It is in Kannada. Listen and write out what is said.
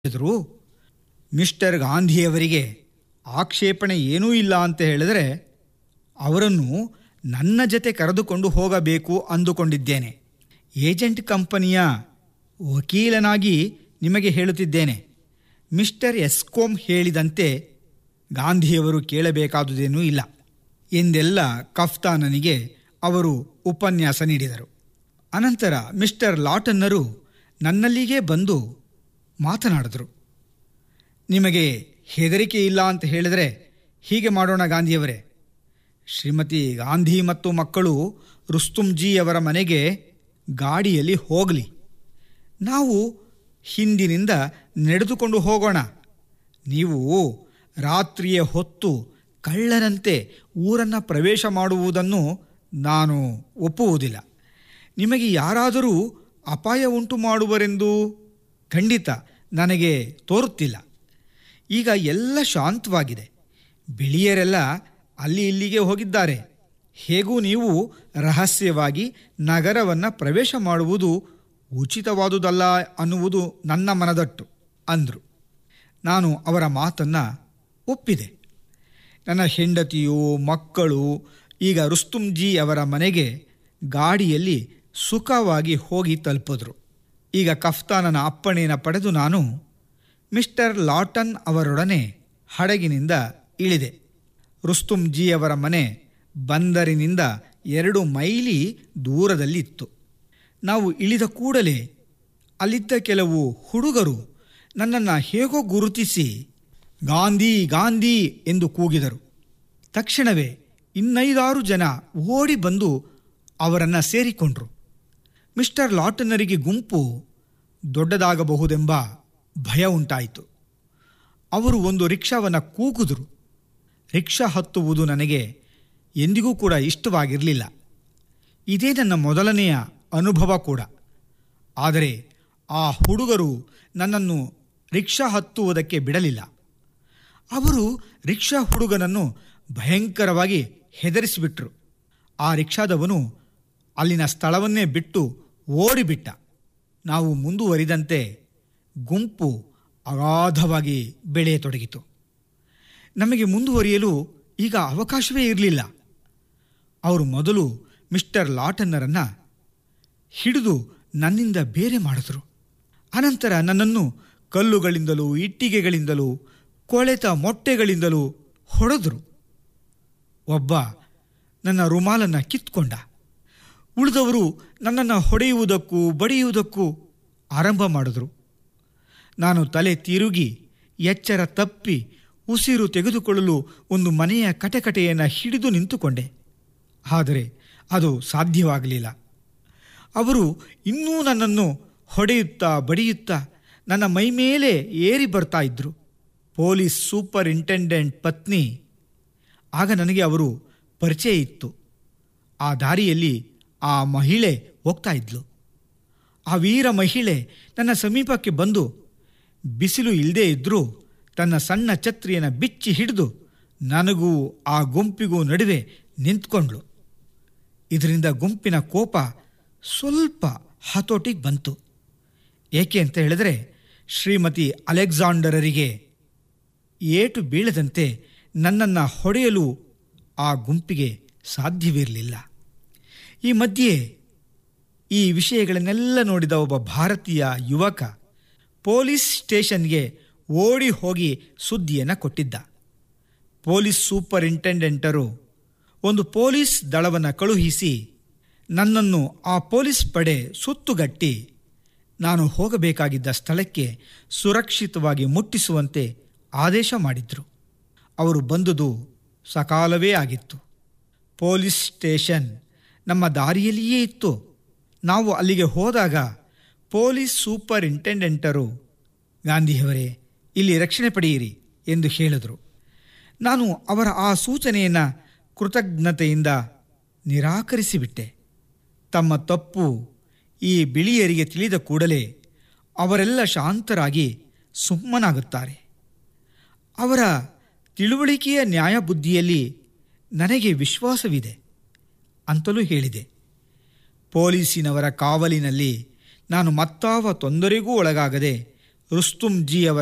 ಹೇಳಿದ್ರು ಮಿಸ್ಟರ್ ಗಾಂಧಿಯವರಿಗೆ ಆಕ್ಷೇಪಣೆ ಏನೂ ಇಲ್ಲ ಅಂತ ಹೇಳಿದರೆ ಅವರನ್ನು ನನ್ನ ಜೊತೆ ಕರೆದುಕೊಂಡು ಹೋಗಬೇಕು ಅಂದುಕೊಂಡಿದ್ದೇನೆ ಏಜೆಂಟ್ ಕಂಪನಿಯ ವಕೀಲನಾಗಿ ನಿಮಗೆ ಹೇಳುತ್ತಿದ್ದೇನೆ ಮಿಸ್ಟರ್ ಎಸ್ಕೋಮ್ ಹೇಳಿದಂತೆ ಗಾಂಧಿಯವರು ಕೇಳಬೇಕಾದುದೇನೂ ಇಲ್ಲ ಎಂದೆಲ್ಲ ಕಫ್ತಾನನಿಗೆ ಅವರು ಉಪನ್ಯಾಸ ನೀಡಿದರು ಅನಂತರ ಮಿಸ್ಟರ್ ಲಾಟನ್ನರು ನನ್ನಲ್ಲಿಗೇ ಬಂದು ಮಾತನಾಡಿದರು ನಿಮಗೆ ಹೆದರಿಕೆ ಇಲ್ಲ ಅಂತ ಹೇಳಿದರೆ ಹೀಗೆ ಮಾಡೋಣ ಗಾಂಧಿಯವರೇ ಶ್ರೀಮತಿ ಗಾಂಧಿ ಮತ್ತು ಮಕ್ಕಳು ರುಸ್ತುಂಜಿಯವರ ಮನೆಗೆ ಗಾಡಿಯಲ್ಲಿ ಹೋಗಲಿ ನಾವು ಹಿಂದಿನಿಂದ ನಡೆದುಕೊಂಡು ಹೋಗೋಣ ನೀವು ರಾತ್ರಿಯ ಹೊತ್ತು ಕಳ್ಳನಂತೆ ಊರನ್ನು ಪ್ರವೇಶ ಮಾಡುವುದನ್ನು ನಾನು ಒಪ್ಪುವುದಿಲ್ಲ ನಿಮಗೆ ಯಾರಾದರೂ ಅಪಾಯ ಉಂಟು ಮಾಡುವರೆಂದು ಖಂಡಿತ ನನಗೆ ತೋರುತ್ತಿಲ್ಲ ಈಗ ಎಲ್ಲ ಶಾಂತವಾಗಿದೆ ಬಿಳಿಯರೆಲ್ಲ ಅಲ್ಲಿ ಇಲ್ಲಿಗೆ ಹೋಗಿದ್ದಾರೆ ಹೇಗೂ ನೀವು ರಹಸ್ಯವಾಗಿ ನಗರವನ್ನು ಪ್ರವೇಶ ಮಾಡುವುದು ಉಚಿತವಾದುದಲ್ಲ ಅನ್ನುವುದು ನನ್ನ ಮನದಟ್ಟು ಅಂದರು ನಾನು ಅವರ ಮಾತನ್ನು ಒಪ್ಪಿದೆ ನನ್ನ ಹೆಂಡತಿಯು ಮಕ್ಕಳು ಈಗ ರುಸ್ತುಂಜಿ ಅವರ ಮನೆಗೆ ಗಾಡಿಯಲ್ಲಿ ಸುಖವಾಗಿ ಹೋಗಿ ತಲುಪಿದ್ರು ಈಗ ಕಫ್ತಾನನ ಅಪ್ಪಣೆಯನ್ನು ಪಡೆದು ನಾನು ಮಿಸ್ಟರ್ ಲಾಟನ್ ಅವರೊಡನೆ ಹಡಗಿನಿಂದ ಇಳಿದೆ ರುಸ್ತುಂಜಿಯವರ ಮನೆ ಬಂದರಿನಿಂದ ಎರಡು ಮೈಲಿ ದೂರದಲ್ಲಿತ್ತು ನಾವು ಇಳಿದ ಕೂಡಲೇ ಅಲ್ಲಿದ್ದ ಕೆಲವು ಹುಡುಗರು ನನ್ನನ್ನು ಹೇಗೋ ಗುರುತಿಸಿ ಗಾಂಧಿ ಗಾಂಧಿ ಎಂದು ಕೂಗಿದರು ತಕ್ಷಣವೇ ಇನ್ನೈದಾರು ಜನ ಓಡಿ ಬಂದು ಅವರನ್ನು ಸೇರಿಕೊಂಡ್ರು ಮಿಸ್ಟರ್ ಲಾಟನರಿಗೆ ಗುಂಪು ದೊಡ್ಡದಾಗಬಹುದೆಂಬ ಭಯ ಉಂಟಾಯಿತು ಅವರು ಒಂದು ರಿಕ್ಷಾವನ್ನು ಕೂಗಿದ್ರು ರಿಕ್ಷಾ ಹತ್ತುವುದು ನನಗೆ ಎಂದಿಗೂ ಕೂಡ ಇಷ್ಟವಾಗಿರಲಿಲ್ಲ ಇದೇ ನನ್ನ ಮೊದಲನೆಯ ಅನುಭವ ಕೂಡ ಆದರೆ ಆ ಹುಡುಗರು ನನ್ನನ್ನು ರಿಕ್ಷಾ ಹತ್ತುವುದಕ್ಕೆ ಬಿಡಲಿಲ್ಲ ಅವರು ರಿಕ್ಷಾ ಹುಡುಗನನ್ನು ಭಯಂಕರವಾಗಿ ಹೆದರಿಸಿಬಿಟ್ರು ಆ ರಿಕ್ಷಾದವನು ಅಲ್ಲಿನ ಸ್ಥಳವನ್ನೇ ಬಿಟ್ಟು ಓಡಿಬಿಟ್ಟ ನಾವು ಮುಂದುವರಿದಂತೆ ಗುಂಪು ಅಗಾಧವಾಗಿ ಬೆಳೆಯತೊಡಗಿತು ನಮಗೆ ಮುಂದುವರಿಯಲು ಈಗ ಅವಕಾಶವೇ ಇರಲಿಲ್ಲ ಅವರು ಮೊದಲು ಮಿಸ್ಟರ್ ಲಾಟನ್ನರನ್ನು ಹಿಡಿದು ನನ್ನಿಂದ ಬೇರೆ ಮಾಡಿದ್ರು ಅನಂತರ ನನ್ನನ್ನು ಕಲ್ಲುಗಳಿಂದಲೂ ಇಟ್ಟಿಗೆಗಳಿಂದಲೂ ಕೊಳೆತ ಮೊಟ್ಟೆಗಳಿಂದಲೂ ಹೊಡೆದರು ಒಬ್ಬ ನನ್ನ ರುಮಾಲನ್ನು ಕಿತ್ಕೊಂಡ ಉಳಿದವರು ನನ್ನನ್ನು ಹೊಡೆಯುವುದಕ್ಕೂ ಬಡಿಯುವುದಕ್ಕೂ ಆರಂಭ ಮಾಡಿದ್ರು ನಾನು ತಲೆ ತಿರುಗಿ ಎಚ್ಚರ ತಪ್ಪಿ ಉಸಿರು ತೆಗೆದುಕೊಳ್ಳಲು ಒಂದು ಮನೆಯ ಕಟಕಟೆಯನ್ನು ಹಿಡಿದು ನಿಂತುಕೊಂಡೆ ಆದರೆ ಅದು ಸಾಧ್ಯವಾಗಲಿಲ್ಲ ಅವರು ಇನ್ನೂ ನನ್ನನ್ನು ಹೊಡೆಯುತ್ತಾ ಬಡಿಯುತ್ತಾ ನನ್ನ ಮೈಮೇಲೆ ಏರಿ ಬರ್ತಾ ಇದ್ದರು ಪೊಲೀಸ್ ಸೂಪರಿಂಟೆಂಡೆಂಟ್ ಪತ್ನಿ ಆಗ ನನಗೆ ಅವರು ಪರಿಚಯ ಇತ್ತು ಆ ದಾರಿಯಲ್ಲಿ ಆ ಮಹಿಳೆ ಹೋಗ್ತಾ ಇದ್ಲು ಆ ವೀರ ಮಹಿಳೆ ನನ್ನ ಸಮೀಪಕ್ಕೆ ಬಂದು ಬಿಸಿಲು ಇಲ್ಲದೇ ಇದ್ದರೂ ತನ್ನ ಸಣ್ಣ ಛತ್ರಿಯನ್ನು ಬಿಚ್ಚಿ ಹಿಡಿದು ನನಗೂ ಆ ಗುಂಪಿಗೂ ನಡುವೆ ನಿಂತ್ಕೊಂಡ್ಳು ಇದರಿಂದ ಗುಂಪಿನ ಕೋಪ ಸ್ವಲ್ಪ ಹತೋಟಿಗೆ ಬಂತು ಏಕೆ ಅಂತ ಹೇಳಿದ್ರೆ ಶ್ರೀಮತಿ ಅಲೆಕ್ಸಾಂಡರರಿಗೆ ಏಟು ಬೀಳದಂತೆ ನನ್ನನ್ನು ಹೊಡೆಯಲು ಆ ಗುಂಪಿಗೆ ಸಾಧ್ಯವಿರಲಿಲ್ಲ ಈ ಮಧ್ಯೆ ಈ ವಿಷಯಗಳನ್ನೆಲ್ಲ ನೋಡಿದ ಒಬ್ಬ ಭಾರತೀಯ ಯುವಕ ಪೊಲೀಸ್ ಸ್ಟೇಷನ್ಗೆ ಓಡಿ ಹೋಗಿ ಸುದ್ದಿಯನ್ನು ಕೊಟ್ಟಿದ್ದ ಪೊಲೀಸ್ ಸೂಪರಿಂಟೆಂಡೆಂಟರು ಒಂದು ಪೊಲೀಸ್ ದಳವನ್ನು ಕಳುಹಿಸಿ ನನ್ನನ್ನು ಆ ಪೊಲೀಸ್ ಪಡೆ ಸುತ್ತುಗಟ್ಟಿ ನಾನು ಹೋಗಬೇಕಾಗಿದ್ದ ಸ್ಥಳಕ್ಕೆ ಸುರಕ್ಷಿತವಾಗಿ ಮುಟ್ಟಿಸುವಂತೆ ಆದೇಶ ಮಾಡಿದ್ರು ಅವರು ಬಂದುದು ಸಕಾಲವೇ ಆಗಿತ್ತು ಪೊಲೀಸ್ ಸ್ಟೇಷನ್ ನಮ್ಮ ದಾರಿಯಲ್ಲಿಯೇ ಇತ್ತು ನಾವು ಅಲ್ಲಿಗೆ ಹೋದಾಗ ಪೊಲೀಸ್ ಸೂಪರಿಂಟೆಂಡೆಂಟರು ಗಾಂಧಿಯವರೇ ಇಲ್ಲಿ ರಕ್ಷಣೆ ಪಡೆಯಿರಿ ಎಂದು ಹೇಳಿದರು ನಾನು ಅವರ ಆ ಸೂಚನೆಯನ್ನು ಕೃತಜ್ಞತೆಯಿಂದ ನಿರಾಕರಿಸಿಬಿಟ್ಟೆ ತಮ್ಮ ತಪ್ಪು ಈ ಬಿಳಿಯರಿಗೆ ತಿಳಿದ ಕೂಡಲೇ ಅವರೆಲ್ಲ ಶಾಂತರಾಗಿ ಸುಮ್ಮನಾಗುತ್ತಾರೆ ಅವರ ತಿಳುವಳಿಕೆಯ ನ್ಯಾಯಬುದ್ಧಿಯಲ್ಲಿ ನನಗೆ ವಿಶ್ವಾಸವಿದೆ ಅಂತಲೂ ಹೇಳಿದೆ ಪೊಲೀಸಿನವರ ಕಾವಲಿನಲ್ಲಿ ನಾನು ಮತ್ತಾವ ತೊಂದರೆಗೂ ಒಳಗಾಗದೆ ರುಸ್ತುಂ ಜಿಯವರ